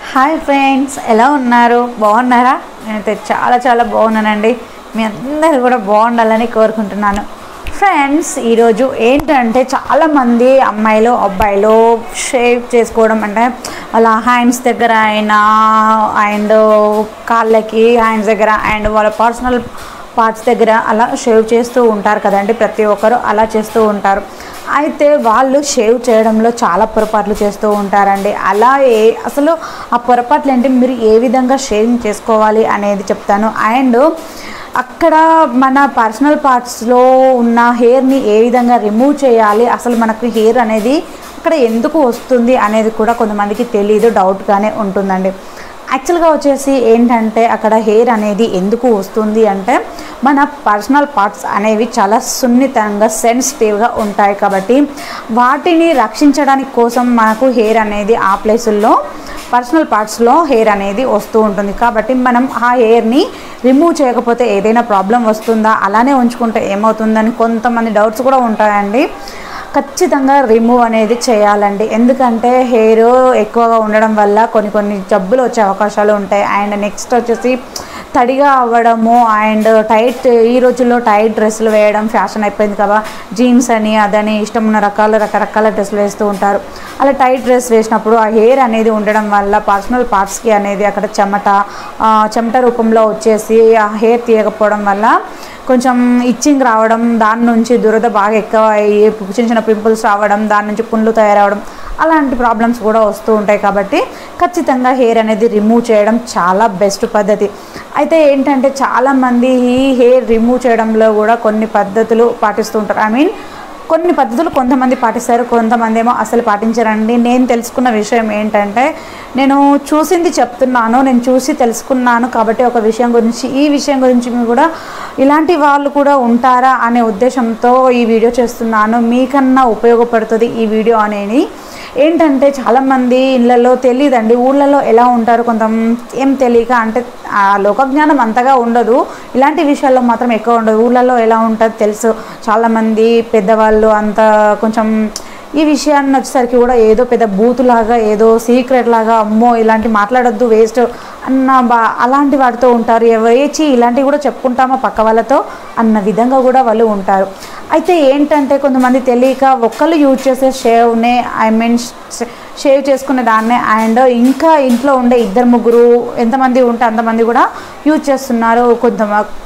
hi friends ఎలా ఉన్నారు బాగున్నారా నేనైతే చాలా చాలా బాగున్నానండి మీ అందరూ కూడా బాగుండాలని కోరుకుంటున్నాను ఫ్రెండ్స్ ఈరోజు ఏంటంటే చాలామంది అమ్మాయిలు అబ్బాయిలు షేవ్ చేసుకోవడం అంటే అలా హ్యాండ్స్ దగ్గర అయినా అండ్ కాళ్ళకి హ్యాండ్స్ దగ్గర అండ్ వాళ్ళ పర్సనల్ పార్ట్స్ దగ్గర అలా షేవ్ చేస్తూ ఉంటారు కదండి ప్రతి ఒక్కరు అలా చేస్తూ ఉంటారు అయితే వాళ్ళు షేవ్ చేయడంలో చాలా పొరపాట్లు చేస్తూ ఉంటారండి అలా ఏ అసలు ఆ పొరపాట్లు ఏంటి మీరు ఏ విధంగా షేవింగ్ చేసుకోవాలి అనేది చెప్తాను అండ్ అక్కడ మన పర్సనల్ పార్ట్స్లో ఉన్న హెయిర్ని ఏ విధంగా రిమూవ్ చేయాలి అసలు మనకు హెయిర్ అనేది అక్కడ ఎందుకు వస్తుంది అనేది కూడా కొంతమందికి తెలియదు డౌట్గానే ఉంటుందండి యాక్చువల్గా వచ్చేసి ఏంటంటే అక్కడ హెయిర్ అనేది ఎందుకు వస్తుంది అంటే మన పర్సనల్ పార్ట్స్ అనేవి చాలా సున్నితంగా సెన్సిటివ్గా ఉంటాయి కాబట్టి వాటిని రక్షించడానికి కోసం మనకు హెయిర్ అనేది ఆ ప్లేసుల్లో పర్సనల్ పార్ట్స్లో హెయిర్ అనేది వస్తూ ఉంటుంది కాబట్టి మనం ఆ హెయిర్ని రిమూవ్ చేయకపోతే ఏదైనా ప్రాబ్లం వస్తుందా అలానే ఉంచుకుంటే ఏమవుతుందని కొంతమంది డౌట్స్ కూడా ఉంటాయండి ఖచ్చితంగా రిమూవ్ అనేది చేయాలండి ఎందుకంటే హెయిర్ ఎక్కువగా ఉండడం వల్ల కొన్ని కొన్ని జబ్బులు వచ్చే అవకాశాలు ఉంటాయి అండ్ నెక్స్ట్ వచ్చేసి తడిగా అవ్వడము అండ్ టైట్ ఈ రోజుల్లో టైట్ డ్రెస్సులు వేయడం ఫ్యాషన్ అయిపోయింది కదా జీన్స్ అని అదని ఇష్టం ఉన్న రకాల రకరకాల డ్రెస్సులు వేస్తూ ఉంటారు అలా టైట్ డ్రెస్ వేసినప్పుడు ఆ హెయిర్ అనేది ఉండడం వల్ల పర్సనల్ పార్ట్స్కి అనేది అక్కడ చెమట ఆ, చెమట రూపంలో వచ్చేసి ఆ హెయిర్ తీయకపోవడం వల్ల కొంచెం ఇచ్చింగ్ రావడం దాని నుంచి దురద బాగా ఎక్కువ అయ్యి చిన్న చిన్న పింపుల్స్ రావడం దాని నుంచి పుండ్లు తయారవడం అలాంటి ప్రాబ్లమ్స్ కూడా వస్తూ ఉంటాయి కాబట్టి ఖచ్చితంగా హెయిర్ అనేది రిమూవ్ చేయడం చాలా బెస్ట్ పద్ధతి అయితే ఏంటంటే చాలామంది ఈ హెయిర్ రిమూవ్ చేయడంలో కూడా కొన్ని పద్ధతులు పాటిస్తూ ఉంటారు ఐ మీన్ కొన్ని పద్ధతులు కొంతమంది పాటిస్తారు కొంతమంది ఏమో అసలు పాటించరండి నేను తెలుసుకున్న విషయం ఏంటంటే నేను చూసింది చెప్తున్నాను నేను చూసి తెలుసుకున్నాను కాబట్టి ఒక విషయం గురించి ఈ విషయం గురించి మీరు కూడా ఇలాంటి వాళ్ళు కూడా ఉంటారా అనే ఉద్దేశంతో ఈ వీడియో చేస్తున్నాను మీకన్నా ఉపయోగపడుతుంది ఈ వీడియో అనేది ఏంటంటే చాలామంది ఇళ్ళల్లో తెలియదండి ఊళ్ళలో ఎలా ఉంటారు కొంత ఏం తెలియక అంటే ఆ లోకజ్ఞానం అంతగా ఉండదు ఇలాంటి విషయాల్లో మాత్రం ఎక్కువ ఉండదు ఊళ్ళల్లో ఎలా ఉంటుంది తెలుసు చాలామంది పెద్దవాళ్ళు అంత కొంచెం ఈ విషయాన్ని వచ్చేసరికి కూడా ఏదో పెద్ద బూతులాగా ఏదో సీక్రెట్ లాగా అమ్మో ఇలాంటి మాట్లాడొద్దు వేస్ట్ అన్న బా అలాంటి వాటితో ఉంటారు వేచి ఇలాంటివి కూడా చెప్పుకుంటామా పక్క వాళ్ళతో అన్న విధంగా కూడా వాళ్ళు ఉంటారు అయితే ఏంటంటే కొంతమంది తెలియక ఒక్కళ్ళు యూజ్ చేసే షేవ్నే ఐ మీన్ షేవ్ చేసుకునే దాన్నే అండ్ ఇంకా ఇంట్లో ఉండే ఇద్దరు ముగ్గురు ఎంతమంది ఉంటే అంతమంది కూడా యూజ్ చేస్తున్నారు కొంత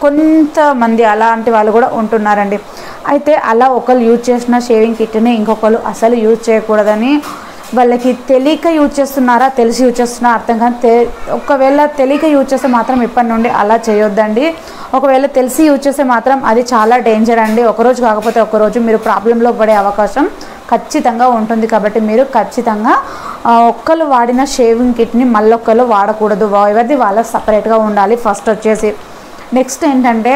కొంతమంది అలాంటి వాళ్ళు కూడా ఉంటున్నారండి అయితే అలా ఒకళ్ళు యూజ్ చేసిన షేవింగ్ కిట్ని ఇంకొకరు అసలు యూజ్ చేయకూడదని వాళ్ళకి తెలియక యూజ్ చేస్తున్నారా తెలిసి యూజ్ చేస్తున్నారా అర్థం కానీ తె ఒకవేళ తెలియక యూజ్ చేస్తే మాత్రం ఇప్పటి నుండి అలా చేయొద్దండి ఒకవేళ తెలిసి యూజ్ చేస్తే మాత్రం అది చాలా డేంజర్ అండి ఒకరోజు కాకపోతే ఒకరోజు మీరు ప్రాబ్లంలో పడే అవకాశం ఖచ్చితంగా ఉంటుంది కాబట్టి మీరు ఖచ్చితంగా ఆ, ఒక్కరు వాడిన షేవింగ్ కిట్ని మళ్ళొక్కరు వాడకూడదు వా- ఎవరిది వాళ్ళ సపరేట్గా ఉండాలి ఫస్ట్ వచ్చేసి నెక్స్ట్ ఏంటంటే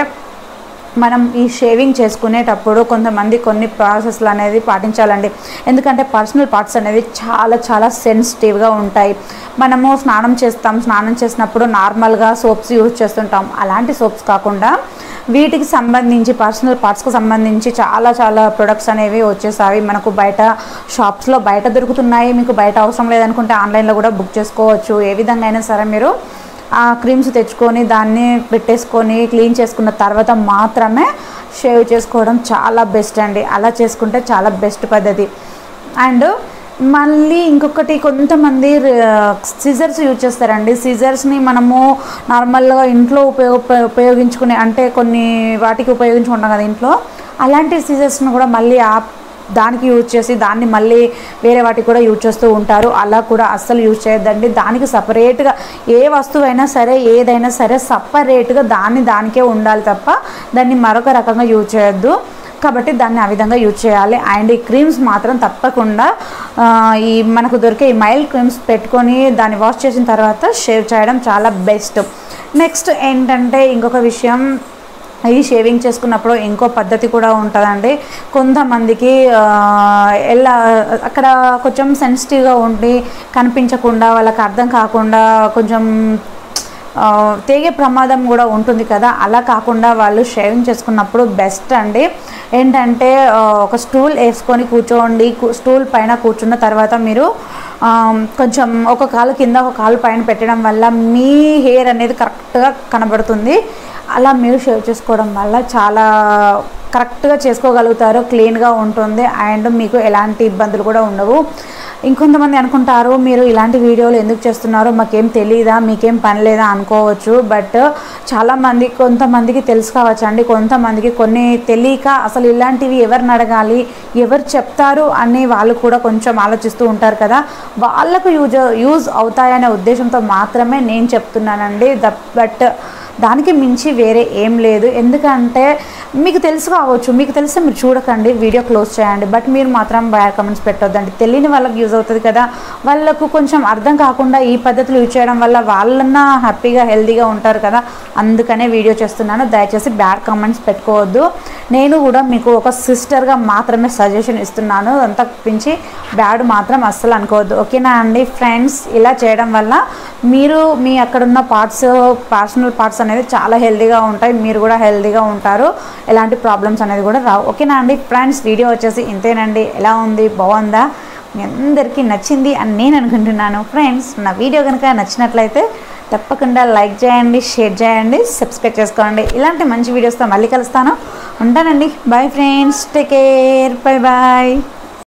మనం ఈ షేవింగ్ చేసుకునేటప్పుడు కొంతమంది కొన్ని ప్రాసెస్లు అనేది పాటించాలండి ఎందుకంటే పర్సనల్ పార్ట్స్ అనేవి చాలా చాలా సెన్సిటివ్గా ఉంటాయి మనము స్నానం చేస్తాం స్నానం చేసినప్పుడు నార్మల్గా సోప్స్ యూజ్ చేస్తుంటాం అలాంటి సోప్స్ కాకుండా వీటికి సంబంధించి పర్సనల్ పార్ట్స్కి సంబంధించి చాలా చాలా ప్రొడక్ట్స్ అనేవి వచ్చేసాయి మనకు బయట షాప్స్లో బయట దొరుకుతున్నాయి మీకు బయట అవసరం లేదనుకుంటే ఆన్లైన్లో కూడా బుక్ చేసుకోవచ్చు ఏ విధంగా అయినా సరే మీరు ఆ క్రీమ్స్ తెచ్చుకొని దాన్ని పెట్టేసుకొని క్లీన్ చేసుకున్న తర్వాత మాత్రమే షేవ్ చేసుకోవడం చాలా బెస్ట్ అండి అలా చేసుకుంటే చాలా బెస్ట్ పద్ధతి అండ్ మళ్ళీ ఇంకొకటి కొంతమంది సిజర్స్ యూజ్ చేస్తారండి సిజర్స్ని మనము నార్మల్గా ఇంట్లో ఉపయోగ ఉపయోగించుకునే అంటే కొన్ని వాటికి ఉపయోగించుకుంటాం కదా ఇంట్లో అలాంటి సిజర్స్ని కూడా మళ్ళీ ఆ దానికి యూజ్ చేసి దాన్ని మళ్ళీ వేరే వాటికి కూడా యూజ్ చేస్తూ ఉంటారు అలా కూడా అస్సలు యూజ్ చేయొద్దండి దానికి సపరేట్గా ఏ వస్తువైనా సరే ఏదైనా సరే సపరేట్గా దాన్ని దానికే ఉండాలి తప్ప దాన్ని మరొక రకంగా యూజ్ చేయొద్దు కాబట్టి దాన్ని ఆ విధంగా యూజ్ చేయాలి అండ్ ఈ క్రీమ్స్ మాత్రం తప్పకుండా ఆ, ఈ మనకు దొరికే ఈ మైల్డ్ క్రీమ్స్ పెట్టుకొని దాన్ని వాష్ చేసిన తర్వాత షేవ్ చేయడం చాలా బెస్ట్ నెక్స్ట్ ఏంటంటే ఇంకొక విషయం ఈ షేవింగ్ చేసుకున్నప్పుడు ఇంకో పద్ధతి కూడా ఉంటుందండి కొంతమందికి ఆ, ఎలా అక్కడ కొంచెం సెన్సిటివ్గా ఉండి కనిపించకుండా వాళ్ళకి అర్థం కాకుండా కొంచెం ఆ, తెగే ప్రమాదం కూడా ఉంటుంది కదా అలా కాకుండా వాళ్ళు షేవింగ్ చేసుకున్నప్పుడు బెస్ట్ అండి ఏంటంటే ఆ, ఒక స్టూల్ వేసుకొని కూర్చోండి కు- స్టూల్ పైన కూర్చున్న తర్వాత మీరు ఆ, కొంచెం ఒక కాలు కింద ఒక కాలు పైన పెట్టడం వల్ల మీ హెయిర్ అనేది కరెక్ట్గా కనబడుతుంది అలా మీరు షేవ్ చేసుకోవడం వల్ల చాలా కరెక్ట్గా చేసుకోగలుగుతారు క్లీన్గా ఉంటుంది అండ్ మీకు ఎలాంటి ఇబ్బందులు కూడా ఉండవు ఇంకొంతమంది అనుకుంటారు మీరు ఇలాంటి వీడియోలు ఎందుకు చేస్తున్నారో మాకేం తెలియదా మీకేం పని లేదా అనుకోవచ్చు బట్ చాలామంది కొంతమందికి తెలుసు కావచ్చు అండి కొంతమందికి కొన్ని తెలియక అసలు ఇలాంటివి ఎవరిని అడగాలి ఎవరు చెప్తారు అని వాళ్ళు కూడా కొంచెం ఆలోచిస్తూ ఉంటారు కదా వాళ్ళకు యూజ్ యూజ్ అవుతాయనే ఉద్దేశంతో మాత్రమే నేను చెప్తున్నానండి ద బట్ దానికి మించి వేరే ఏం లేదు ఎందుకంటే మీకు తెలుసు కావచ్చు మీకు తెలిస్తే మీరు చూడకండి వీడియో క్లోజ్ చేయండి బట్ మీరు మాత్రం బ్యాడ్ కమెంట్స్ పెట్టొద్దండి తెలియని వాళ్ళకి యూజ్ అవుతుంది కదా వాళ్ళకు కొంచెం అర్థం కాకుండా ఈ పద్ధతులు యూజ్ చేయడం వల్ల వాళ్ళన్నా హ్యాపీగా హెల్తీగా ఉంటారు కదా అందుకనే వీడియో చేస్తున్నాను దయచేసి బ్యాడ్ కామెంట్స్ పెట్టుకోవద్దు నేను కూడా మీకు ఒక సిస్టర్గా మాత్రమే సజెషన్ ఇస్తున్నాను అంత తప్పించి బ్యాడ్ మాత్రం అస్సలు అనుకోవద్దు ఓకేనా అండి ఫ్రెండ్స్ ఇలా చేయడం వల్ల మీరు మీ అక్కడున్న పార్ట్స్ పర్సనల్ పార్ట్స్ అనేది చాలా హెల్తీగా ఉంటాయి మీరు కూడా హెల్తీగా ఉంటారు ఎలాంటి ప్రాబ్లమ్స్ అనేది కూడా రావు ఓకేనా అండి ఫ్రెండ్స్ వీడియో వచ్చేసి ఇంతేనండి ఎలా ఉంది బాగుందా మీ అందరికీ నచ్చింది అని నేను అనుకుంటున్నాను ఫ్రెండ్స్ నా వీడియో కనుక నచ్చినట్లయితే తప్పకుండా లైక్ చేయండి షేర్ చేయండి సబ్స్క్రైబ్ చేసుకోండి ఇలాంటి మంచి వీడియోస్తో మళ్ళీ కలుస్తాను ఉంటానండి bye friends take care bye bye